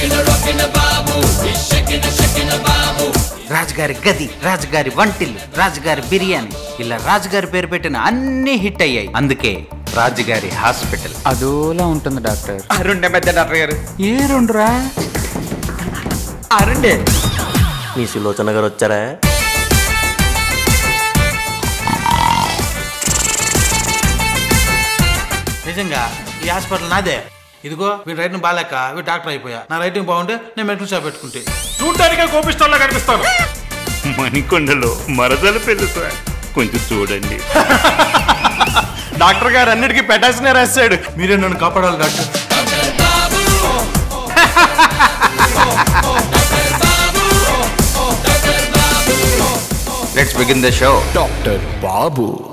రాజుగారి గది రాజుగారి వంటిల్లు రాజుగారి బిర్యానీ ఇలా రాజుగారి పేరు పెట్టిన అన్ని హిట్ అయ్యాయి అందుకే రాజుగారి హాస్పిటల్ అదోలా ఉంటుంది డాక్టర్ ఆ రెండే మధ్య డాక్టర్ గారు ఏ రెండురా ఆ రెండే మీ సులోచన గారు వచ్చారా నిజంగా ఈ హాస్పిటల్ నాదే ఇదిగో వీడి రైటింగ్ బాగాలేక వీడు డాక్టర్ అయిపోయా నా రైటింగ్ బాగుంటే నేను మెడికల్ షాప్ పెట్టుకుంటే చూడ్డానికే కోపిస్తోళ్ళ కనిపిస్తాను మణికొండలో మరదల పెళ్లి సార్ కొంచెం చూడండి డాక్టర్ గారు అన్నిటికీ పెట్టాల్సిన రాశాడు మీరే నన్ను కాపాడాలి doctor let's begin the show doctor Babu